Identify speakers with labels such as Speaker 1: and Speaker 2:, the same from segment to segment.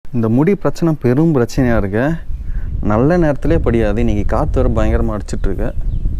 Speaker 1: இந்த முடி பிரச்சனை பெரும் பிரச்சனையாக இருக்கு நல்ல நேரத்திலே படியாது இன்றைக்கி காற்று வர பயங்கரமாக அடிச்சிட்ருக்கு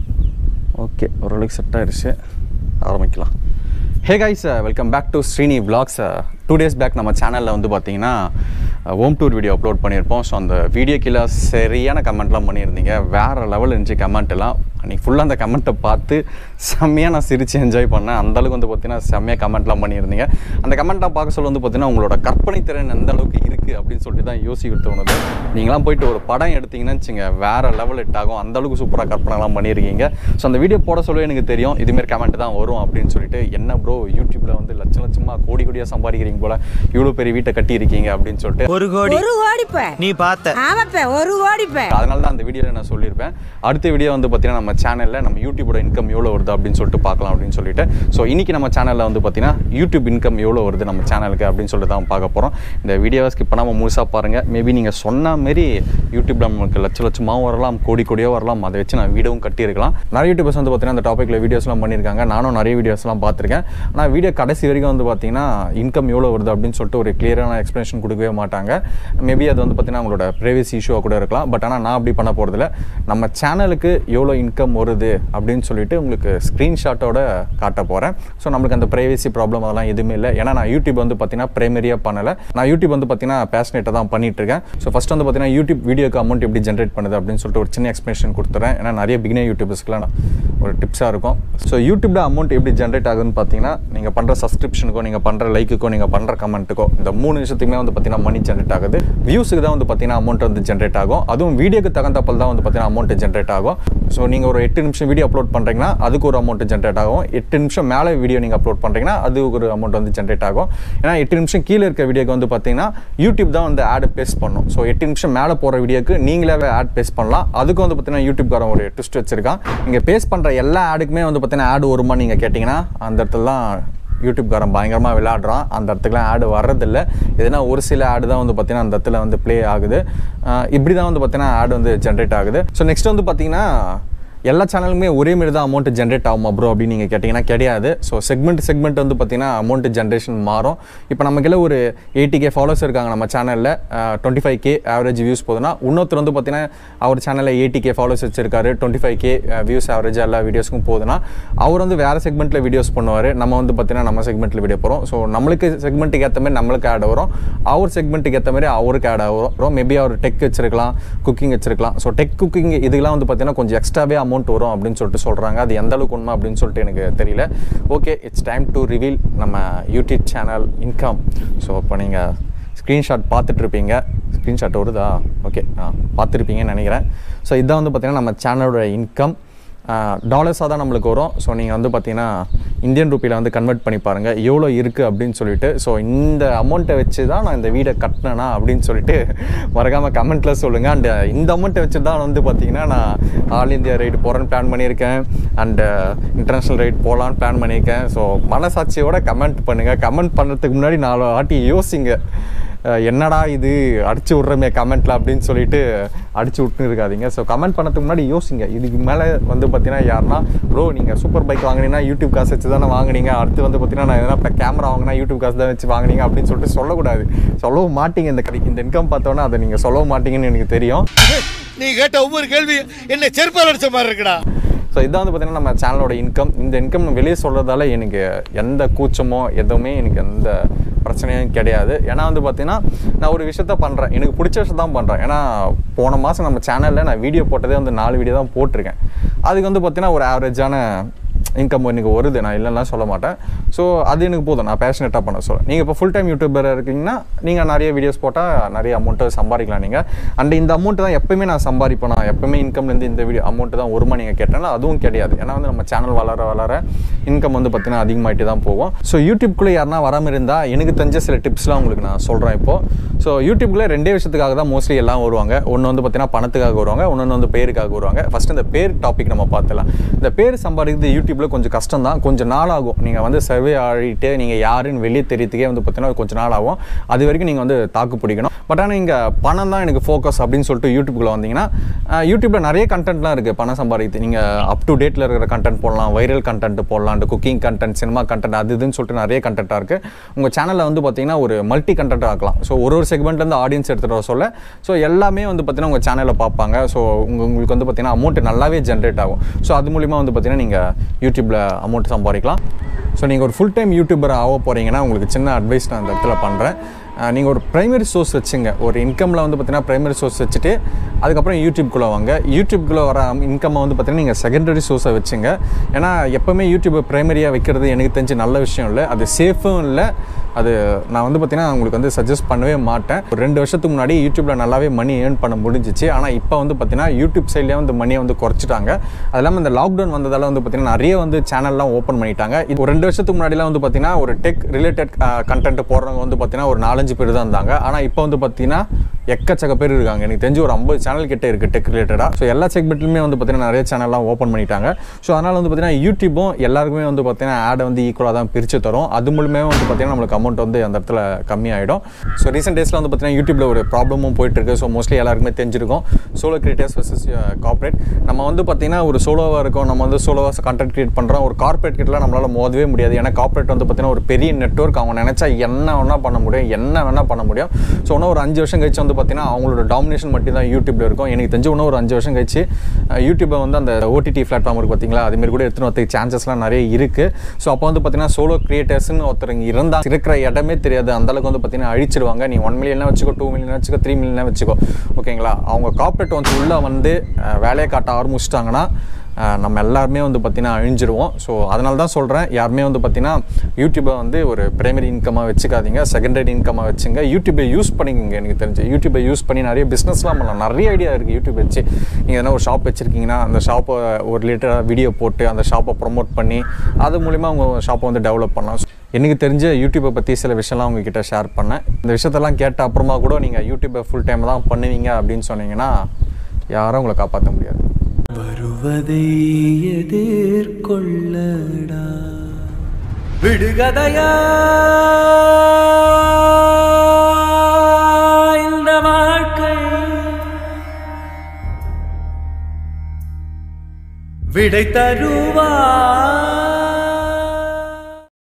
Speaker 1: ஓகே ஓரளவுக்கு செட் ஆயிடுச்சு ஆரம்பிக்கலாம் hey guys welcome back to Srini vlogs two days back நம்ம சேனலில் வந்து பார்த்தீங்கன்னா ஹோம் டூர் வீடியோ அப்லோட் பண்ணியிருப்போம் ஸோ அந்த வீடியோ கீழே சரியான கமெண்ட்லாம் பண்ணியிருந்தீங்க வேறு லெவல் இருந்துச்சு கமெண்ட் எல்லாம் அன்றைக்கி ஃபுல்லாக அந்த கமெண்ட்டை பார்த்து செம்மையாக நான் சிரித்து என்ஜாய் பண்ணேன் அந்த அளவுக்கு வந்து பார்த்தீங்கன்னா செம்மையாக கமெண்ட்லாம் பண்ணியிருந்தீங்க அந்த கமெண்ட்லாம் பார்க்க சொல்ல வந்து பார்த்தீங்கன்னா உங்களோட கற்பனை திறன் எந்த அளவுக்கு இருக்குது அப்படின்னு சொல்லிட்டு தான் யோசிக்க தோணுது நீங்களாம் போயிட்டு ஒரு படம் எடுத்தீங்கன்னா வச்சுங்க வேறு லெவல் ஹிட் ஆகும் அந்த அளவுக்கு சூப்பராக கற்பனைலாம் பண்ணியிருக்கீங்க ஸோ அந்த வீடியோ போட சொல்ல எனக்கு தெரியும் இதுமாரி கமெண்ட் தான் வரும் அப்படின்னு சொல்லிட்டு என்ன ப்ரோ யூடியூப்பில் வந்து லட்சம் லட்சமாக கோடி கோடியாக சம்பாதிக்கிறீங்க போல இவ்வளோ பெரிய வீட்டை கட்டியிருக்கீங்க அப்படின்னு சொல்லிட்டு
Speaker 2: ஒரு கோடி
Speaker 3: ஒரு கோடிப்ப
Speaker 2: நீ பார்த்த
Speaker 3: ஆமாப்ப ஒரு கோடிப்ப
Speaker 1: அதனால தான் அந்த வீடியோவில் நான் சொல்லியிருப்பேன் அடுத்த வீடியோ வந்து பார்த்தீங்கன்னா நம்ம சேனலில் நம்ம யூடியூபோட இன்கம் எவ்வளோ வருது அப்படின்னு சொல்லிட்டு பார்க்கலாம் அப்படின்னு சொல்லிட்டு ஸோ இன்றைக்கி நம்ம சேனலில் வந்து பார்த்தீங்கன்னா யூடியூப் இன்கம் எவ்வளோ வருது நம்ம சேனலுக்கு அப்படின்னு சொல்லிட்டு தான் பார்க்க போகிறோம் இந்த வீடியோவை ஸ்கிப் பண்ணாமல் முழுசாக பாருங்கள் மேபி நீங்கள் சொன்ன மாரி யூடியூப்ல நமக்கு லட்ச லட்சமாகவும் வரலாம் கோடி கோடியாக வரலாம் அதை வச்சு நான் வீடியோவும் கட்டியிருக்கலாம் நிறைய யூடியூபர்ஸ் வந்து பார்த்தீங்கன்னா அந்த டாப்பிக்கில் வீடியோஸ்லாம் பண்ணியிருக்காங்க நானும் நிறைய வீடியோஸ்லாம் பார்த்துருக்கேன் ஆனால் வீடியோ கடைசி வரைக்கும் வந்து பார்த்தீங்கன்னா இன்கம் எவ்வளோ வருது அப்படின்னு சொல்லிட்டு ஒரு கிளியரான எக்ஸ்ப்ளனேஷன் கொடுக்கவே மாட்டாங்க மேபி அது வந்து பார்த்தீங்கன்னா அவங்களோட ப்ரைவசி இஷ்யூவாக கூட இருக்கலாம் பட் ஆனால் நான் அப்படி பண்ண போகிறதில்ல நம்ம சேனலுக்கு எவ்வளோ இன்கம் வருது அப்படின்னு சொல்லிட்டு உங்களுக்கு ஸ்க்ரீன்ஷாட்டோட காட்ட போகிறேன் ஸோ நம்மளுக்கு அந்த ப்ரைவசி ப்ராப்ளம் அதெல்லாம் எதுவுமே இல்லை ஏன்னா நான் யூடியூப் வந்து பார்த்தீங்கன்னா ப்ரைமரியாக பண்ணலை நான் யூடியூப் வந்து பார்த்தீங்கன்னா பேஷனேட்டாக தான் பண்ணிட்டு இருக்கேன் ஸோ ஃபஸ்ட் வந்து பார்த்தீங்கன்னா யூடியூப் வீடியோக்கு அமௌண்ட் எப்படி ஜென்ரேட் பண்ணுது அப்படின்னு சொல்லிட்டு ஒரு சின்ன எக்ஸ்ப்ளனேஷன் கொடுத்துறேன் ஏன்னா நிறைய பிகினர் யூடியூபர்ஸ்க்குலாம் நான் ஒரு டிப்ஸாக இருக்கும் ஸோ யூடியூப்பில் அமௌண்ட் எப்படி ஜென்ரேட் ஆகுதுன்னு பார்த்தீங்கன்னா நீங்கள் பண்ணுற சப்ஸ்கிரிப்ஷனுக்கோ நீங்கள் பண்ணுற லைக்குக்கோ நீங்கள் பண்ணுற கமெண்ட்டுக்கோ இந்த மூணு விஷயத்துக்குமே வந்து பார்த்தீங்கன்னா மணி ஜென்ரேட் ஆகுது வியூஸுக்கு தான் வந்து பார்த்தீங்கன்னா அமௌண்ட் வந்து ஜென்ரேட் ஆகும் அதுவும் வீடியோக்கு தகுந்தப்பல் தான் வந்து பார்த்தீங்கன்னா அமௌண்ட் ஜென்ரேட் ஆகும் ஸோ நீங்கள் ஒரு எட்டு நிமிஷம் வீடியோ அப்லோட் பண்ணுறீங்கன்னா அதுக்கு ஒரு அமௌண்ட் ஜென்ரேட் ஆகும் எட்டு நிமிஷம் மேலே வீடியோ நீங்கள் அப்லோட் பண்ணுறீங்கன்னா அது ஒரு அமௌண்ட் வந்து ஜென்ரேட் ஆகும் ஏன்னா எட்டு நிமிஷம் கீழே இருக்க வீடியோக்கு வந்து பார்த்தீங்கன்னா யூடியூப் தான் வந்து ஆட் பேஸ்ட் பண்ணும் ஸோ எட்டு நிமிஷம் மேலே போகிற வீடியோக்கு நீங்களே ஆட் பேஸ்ட் பண்ணலாம் அதுக்கு வந்து பார்த்தீங்கன்னா யூடியூப்காரன் ஒரு ட்விஸ்ட் வச்சிருக்கான் நீங்கள் பேஸ்ட் பண்ணுற எல்லா ஆடுக்குமே வந்து பார்த்தீங்கன்னா ஆடு வருமா நீங்கள் கேட்டிங்கன்னா அந்த இடத்துலலாம் யூடியூப்காரன் பயங்கரமாக விளையாடுறான் அந்த இடத்துக்குலாம் ஆடு வர்றதில்ல எதுனா ஒரு சில ஆடு தான் வந்து பார்த்தீங்கன்னா அந்த இடத்துல வந்து ப்ளே ஆகுது அஹ் இப்படி தான் வந்து பார்த்தீங்கன்னா ஆடு வந்து ஜென்ரேட் ஆகுது ஸோ நெக்ஸ்ட் வந்து பார்த்தீங்கன்னா எல்லா சேனலுமே ஒரே மாதிரி தான் அமௌண்ட் ஜென்ரேட் ஆகுமா ப்ரோ அப்படின்னு நீங்கள் கேட்டிங்கன்னா கிடையாது ஸோ செக்மெண்ட் செக்மெண்ட் வந்து பார்த்தீங்கன்னா அமௌண்ட் ஜென்ரேஷன் மாறும் இப்போ நமக்குள்ள ஒரு எயிட்டி கே ஃபாலோவர்ஸ் இருக்காங்க நம்ம சேனலில் twenty five K average views போதுன்னா இன்னொருத்தர் வந்து பார்த்தீங்கன்னா அவர் சேனலில் எயிட்டி கே ஃபாலோவர்ஸ் வச்சிருக்காரு twenty five K views average எல்லா வீடியோஸ்க்கும் போகுதுன்னா அவர் வந்து வேறு செக்மெண்ட்டில் வீடியோஸ் பண்ணுவார் நம்ம வந்து பார்த்தீங்கன்னா நம்ம செக்மெண்ட்டில் வீடியோ போகிறோம் ஸோ நம்மளுக்கு செக்மெண்ட்டுக்கு ஏற்ற மாதிரி நம்மளுக்கு ஆட் வரும் அவர் செக்மெண்ட்டுக்கு ஏற்ற மாதிரி அவருக்கு ஆட் வரும் மேபி அவர் டெக் வச்சிருக்கலாம் குக்கிங் வச்சிருக்கலாம் ஸோ டெக் குக்கிங் இதெல்லாம் வந்து பார்த்தீங்கன்னா கொஞ்சம் எக்ஸ்ட்ராவே அமௌண்ட் வரும் அப்படின்னு சொல்லிட்டு சொல்கிறாங்க அது எந்த அளவுக்கு உண்மை அப்படின்னு சொல்லிட்டு எனக்கு தெரியல okay it's time to reveal நம்ம யூடியூப் சேனல் இன்கம் ஸோ இப்போ நீங்கள் ஸ்க்ரீன்ஷாட் பார்த்துட்ருப்பீங்க ஸ்க்ரீன்ஷாட் வருதா ஓகே ஆ பார்த்துருப்பீங்கன்னு நினைக்கிறேன் ஸோ இதான் வந்து பார்த்தீங்கன்னா நம்ம சேனலோட இன்கம் டாலர்ஸாக தான் நம்மளுக்கு வரும் ஸோ நீங்கள் வந்து பார்த்தீங்கன்னா இந்தியன் ருப்பியில் வந்து கன்வெர்ட் பண்ணி பாருங்கள் எவ்வளோ இருக்குது அப்படின்னு சொல்லிட்டு ஸோ இந்த அமௌண்ட்டை வச்சு தான் நான் இந்த வீடை கட்டினேனா அப்படின்னு சொல்லிட்டு மறக்காமல் கமெண்ட்டில் சொல்லுங்கள் அண்ட் இந்த அமௌண்ட்டை வச்சு தான் வந்து பார்த்தீங்கன்னா நான் ஆல் இந்தியா ரைடு போகிறேன்னு பிளான் பண்ணியிருக்கேன் அண்டு இன்டர்நேஷ்னல் ரைட் போகலான்னு பிளான் பண்ணியிருக்கேன் ஸோ மனசாட்சியோட கமெண்ட் பண்ணுங்கள் கமெண்ட் பண்ணுறதுக்கு முன்னாடி நாலு வாட்டி யோசிங்க அஹ் என்னடா இது அடிச்சு விட்றமே கமெண்ட்டில் அப்படின்னு சொல்லிட்டு அடிச்சு விட்டுன்னு இருக்காதீங்க ஸோ கமெண்ட் பண்ணதுக்கு முன்னாடி யோசிங்க இதுக்கு மேலே வந்து பார்த்தீங்கன்னா யாருன்னா ப்ரோ நீங்கள் சூப்பர் பைக் வாங்கினீங்கன்னா யூடியூப் காசு வச்சு தானே வாங்குனீங்க அடுத்து வந்து பார்த்தீங்கன்னா நான் எதனா இப்போ கேமரா வாங்கினா யூடியூப் காசு தான் வச்சு வாங்குனீங்க அப்படின்னு சொல்லிட்டு சொல்லக்கூடாது சொல்லவும் மாட்டீங்க இந்த கடை இந்த இன்கம் பார்த்தோன்னா அதை நீங்கள் சொல்லவும் மாட்டீங்கன்னு எனக்கு தெரியும்
Speaker 4: நீ கேட்ட ஒவ்வொரு கேள்வி என்ன செருப்பால் அடிச்ச மாதிரி இருக்குடா
Speaker 1: ஸோ இதான் வந்து பார்த்தீங்கன்னா நம்ம சேனலோட இன்கம் இந்த இன்கம் நான் வெளியே சொல்கிறதால எனக்கு எந்த கூச்சமோ எதுவுமே எனக்கு எந்த பிரச்சனையும் கிடையாது ஏன்னா வந்து பார்த்தீங்கன்னா நான் ஒரு விஷயத்த பண்ணுறேன் எனக்கு பிடிச்ச விஷயம் தான் பண்ணுறேன் ஏன்னா போன மாதம் நம்ம சேனலில் நான் வீடியோ போட்டதே வந்து நாலு வீடியோ தான் போட்டிருக்கேன் அதுக்கு வந்து பார்த்தீங்கன்னா ஒரு ஆவரேஜான இன்கம் எனக்கு வருது நான் இல்லைன்னா சொல்ல மாட்டேன் ஸோ அது எனக்கு போதும் நான் பேஷனேட்டாக பண்ண சொல்ல நீங்கள் இப்போ ஃபுல் டைம் யூடியூபராக இருக்கீங்கன்னா நீங்கள் நிறைய வீடியோஸ் போட்டால் நிறைய அமௌண்ட்டை சம்பாதிக்கலாம் நீங்கள் அண்ட் இந்த அமௌண்ட் தான் எப்பவுமே நான் சம்பாதிப்பேன் நான் எப்பவுமே இன்கம்லேருந்து இந்த வீடியோ அமௌண்ட்டு தான் வருமா நீங்கள் கேட்டாலும் அதுவும் கிடையாது ஏன்னா வந்து நம்ம சேனல் வளர வளர இன்கம் வந்து பார்த்தீங்கன்னா அதிகமாகிட்டு தான் போகும் ஸோ யூடியூப்குள்ளே யாருனா வராமல் இருந்தால் எனக்கு தெரிஞ்ச சில டிப்ஸ்லாம் உங்களுக்கு நான் சொல்கிறேன் இப்போது ஸோ யூடியூப்குள்ளே ரெண்டே விஷயத்துக்காக தான் மோஸ்ட்லி எல்லாம் வருவாங்க ஒன்று வந்து பார்த்தீங்கன்னா பணத்துக்காக வருவாங்க ஒன்று வந்து பேருக்காக வருவாங்க ஃபஸ்ட்டு இந்த பேர் டாபிக் நம்ம பார்த்துலாம் இந்த பேர் சம்பாதிக்கிறது யூடியூப்பில் யூடியூப்பில் கொஞ்சம் கஷ்டம் தான் கொஞ்சம் நாள் ஆகும் நீங்கள் வந்து சர்வே ஆடிட்டு நீங்கள் யாருன்னு வெளியே தெரியறதுக்கே வந்து பார்த்தீங்கன்னா கொஞ்சம் நாள் ஆகும் அது வரைக்கும் நீங்கள் வந்து தாக்கு பிடிக்கணும் பட் ஆனால் இங்கே பணம் தான் எனக்கு ஃபோக்கஸ் அப்படின்னு சொல்லிட்டு யூடியூப்குள்ளே வந்தீங்கன்னா யூடியூப்பில் நிறைய கண்டென்ட்லாம் இருக்குது பணம் சம்பாதிக்கிறது நீங்கள் அப் டு டேட்டில் இருக்கிற கண்டென்ட் போடலாம் வைரல் கண்டென்ட் போடலாம் இந்த குக்கிங் கண்டென்ட் சினிமா கண்டென்ட் அது இதுன்னு சொல்லிட்டு நிறைய கண்டென்ட்டாக இருக்குது உங்கள் சேனலில் வந்து பார்த்தீங்கன்னா ஒரு மல்டி கண்டென்ட் ஆக்கலாம் ஸோ ஒரு ஒரு செக்மெண்ட்லேருந்து ஆடியன்ஸ் எடுத்துகிட்டு வர சொல்ல ஸோ எல்லாமே வந்து பார்த்தீங்கன்னா உங்கள் சேனலில் பார்ப்பாங்க ஸோ உங்க உங்களுக்கு வந்து பார்த்தீங்கன்னா அமௌண்ட் நல்லாவே ஜென்ரேட் ஆகும் ஸோ அது மூலிமா வந்து பார்த்தீங்கன்னா நீங்கள் யூடியூப்பில் அமௌண்ட் சம்பாதிக்கலாம் ஸோ நீங்கள் ஒரு ஃபுல் டைம் யூடியூபர் ஆக போகிறீங்கன்னா உங்களுக்கு சின்ன அட்வைஸ் நான் அந்த இடத்துல பண்ணுறேன் நீங்கள் ஒரு ப்ரைமரி சோர்ஸ் வச்சுங்க ஒரு இன்கமில் வந்து பார்த்தீங்கன்னா ப்ரைமரி சோர்ஸ் வச்சுட்டு அதுக்கப்புறம் யூடியூப்குள்ளே வாங்க யூடியூப்குள்ளே வர இன்கம்மை வந்து பார்த்தீங்கன்னா நீங்கள் செகண்டரி சோர்ஸை வச்சுங்க ஏன்னா எப்போவுமே யூடியூப்பை ப்ரைமரியாக வைக்கிறது எனக்கு தெரிஞ்சு நல்ல விஷயம் இல்லை அது சேஃபும் இல்லை அது நான் வந்து பார்த்தீங்கன்னா உங்களுக்கு வந்து சஜஸ்ட் பண்ணவே மாட்டேன் ஒரு ரெண்டு வருஷத்துக்கு முன்னாடி யூடியூப்பில் நல்லாவே மணி ஏர்ன் பண்ண முடிஞ்சிச்சு ஆனால் இப்போ வந்து பார்த்தீங்கன்னா யூடியூப் சைட்லேயே வந்து மணியை வந்து குறைச்சிட்டாங்க அது இல்லாமல் இந்த லாக்டவுன் வந்ததால் வந்து பார்த்தீங்கன்னா நிறைய வந்து சேனல்லாம் ஓப்பன் பண்ணிட்டாங்க இது ஒரு ரெண்டு வருஷத்துக்கு முன்னாடிலாம் வந்து பார்த்தீங்கன்னா ஒரு டெக் ரிலேட்டட் கண்டென்ட் போடுறவங்க வந்து பார்த்தீங்கன்னா ஒரு நாலஞ்சு பேர் தான் இருந்தாங்க ஆனால் இப்போ வந்து பார்த்தீங்கன்னா எக்கச்சக்க பேர் இருக்காங்க எனக்கு தெரிஞ்சு ஒரு ஐம்பது சேனல் கிட்ட இருக்குது டெக் ரிலேட்டடாக ஸோ எல்லா செக்மெண்ட்லையுமே வந்து பார்த்தீங்கன்னா நிறைய சேனல்லாம் ஓப்பன் பண்ணிட்டாங்க ஸோ அதனால் வந்து பார்த்தீங்கன்னா யூடியூப்பும் எல்லாருக்குமே வந்து பார்த்தீங்கன்னா ஆடை வந்து ஈக்குவலாக தான் பிரித்து தரும் அது மூலியமே வந்து பார்த்தீங்கன்னா நம்மளுக்கு அமௌண்ட் வந்து அந்த இடத்துல கம்மியாயிடும் ஸோ ரீசெண்ட் டேஸில் வந்து பார்த்தீங்கன்னா யூடியூப்பில் ஒரு ப்ராப்ளமும் போயிட்டு இருக்கு ஸோ மோஸ்ட்லி எல்லாருக்குமே தெரிஞ்சிருக்கும் சோலோ கிரியேட்டர்ஸ் வர்சஸ் கார்ப்பரேட் நம்ம வந்து பார்த்தீங்கன்னா ஒரு சோலோவாக இருக்கோம் நம்ம வந்து சோலோவாக கண்டென்ட் கிரியேட் பண்ணுறோம் ஒரு கார்ப்பரேட் கிட்டலாம் நம்மளால் மோதவே முடியாது ஏன்னா கார்ப்பரேட் வந்து பார்த்தீங்கன்னா ஒரு பெரிய நெட்ஒர்க் அவங்க நினச்சா என்ன வேணால் பண்ண முடியும் என்ன வேணால் பண்ண முடியும் ஸோ இன்னும் ஒரு அஞ்சு வருஷம் கழிச்சு வந்து பார்த்தீங்கன்னா அவங்களோட டாமினேஷன் மட்டும் தான் யூடியூப்ல இருக்கும் எனக்கு தெரிஞ்சு இன்னும் ஒரு அஞ்சு வருஷம் கழிச்சு யூடியூப்பை வந்து அந்த ஓடிடி பிளாட்ஃபார்ம் இருக்குது பார்த்தீங்களா அதுமாரி கூட எடுத்துன்னு வரதுக்கு சான்சஸ்லாம் நிறைய இருக்குது ஸோ அப்போ வந்து பார்த்தீங்கன்னா சோலோ கிரியேட்டர்ஸ்னு ஒருத்தருங்க இருந்தால் இருக்கிற இடமே தெரியாது அந்த அளவுக்கு வந்து பார்த்தீங்கன்னா அழிச்சிருவாங்க நீ ஒன் மில்லியனா வச்சுக்கோ டூ மில்லியன் வச்சுக்கோ த்ரீ மில்லியனா வச்சுக்கோ ஓகேங்களா அவங்க கார்ப்பரேட் வந்து உள்ளே வந்து அஹ், வேலையை காட்ட ஆரம்பிச்சிட்டாங்கன்னா அஹ், நம்ம எல்லாருமே வந்து பார்த்தீங்கன்னா அழிஞ்சிருவோம் ஸோ அதனால தான் சொல்கிறேன் யாருமே வந்து பார்த்தீங்கன்னா யூடியூப்பை வந்து ஒரு பிரைமரி இன்கமாக வச்சுக்காதீங்க செகண்டரி இன்கமாக வச்சுங்க யூடியூப்பை யூஸ் பண்ணிக்கங்க எனக்கு தெரிஞ்சு யூடியூப்பை யூஸ் பண்ணி நிறைய பிஸ்னஸ்லாம் பண்ணலாம் நிறைய ஐடியா இருக்குது யூடியூப் வச்சு நீங்கள் எதனா ஒரு ஷாப் வச்சுருக்கீங்கன்னா அந்த ஷாப்பை ஒரு ரிலேட்டடாக வீடியோ போட்டு அந்த ஷாப்பை ப்ரொமோட் பண்ணி அது மூலிமா உங்கள் ஷாப்பை வந்து டெவலப் பண்ணலாம் எனக்கு தெரிஞ்ச யூடியூப்பை பற்றி சில விஷயம்லாம் உங்ககிட்ட ஷேர் பண்ணேன் இந்த விஷயத்தெல்லாம் கேட்ட அப்புறமா கூட நீங்கள் யூடியூப்பை ஃபுல் டைம் தான் பண்ணுவீங்க அப்படின்னு சொன்னீங்கன்னா யாரும் உங்களை காப்பாற்ற முடியாது
Speaker 2: வருவதை எதிர்கொள்ளடா விடுகதையா இந்த வாழ்க்கை விடை தருவா